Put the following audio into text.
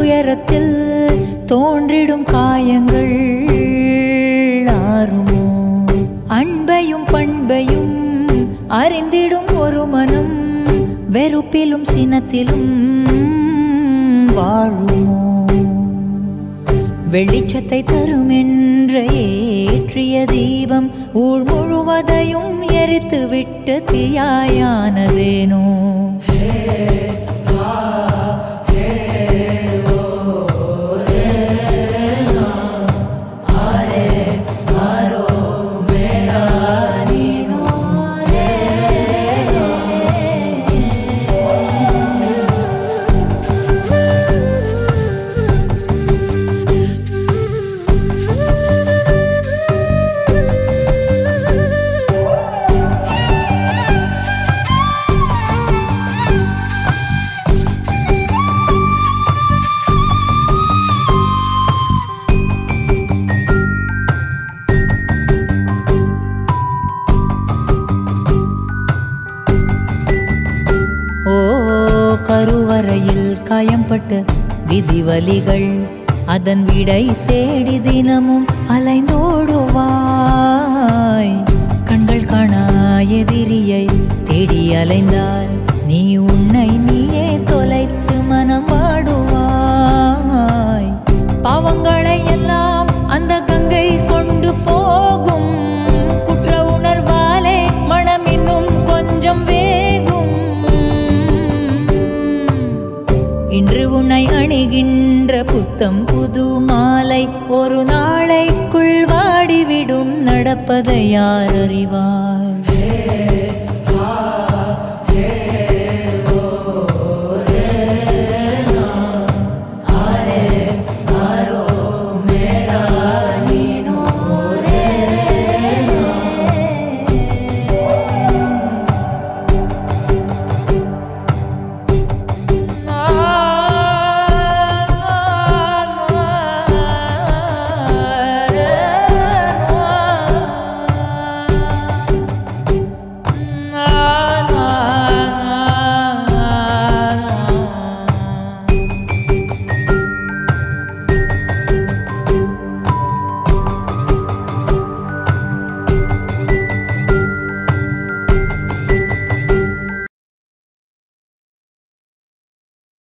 துயரத்தில் தோன்றிடும் காயங்கள் ஆறுமோ அன்பையும் பண்பையும் அறிந்திடும் ஒரு மனம் வெறுப்பிலும் சினத்திலும் வாழுமோ வெளிச்சத்தை தரும் என்ற ஏற்றிய தீபம் ஊழ் முழுவதையும் எரித்து விட்டு தீயாயானதேனோ ஓ கருவறையில் காயம்பட்ட விதிவலிகள் அதன் விடை தேடி தினமும் அலைந்தோடுவாய் கண்கள் காணா எதிரியை தேடி அலைந்தால் நீ உன்னை நீயே தொலைத்து மனம் வாடுவாய் பாவங்களை எல்லாம் அந்த கங்கை கொண்டு போகும் குற்ற உணர்வாலே மனம் இன்னும் கொஞ்சம் வேகும் இன்று உன்னை அணிகின்ற புத்தம் புது மாலை ஒரு நாளைக்குள் வாடிவிடும் நடப்பதை யார் அறிவார்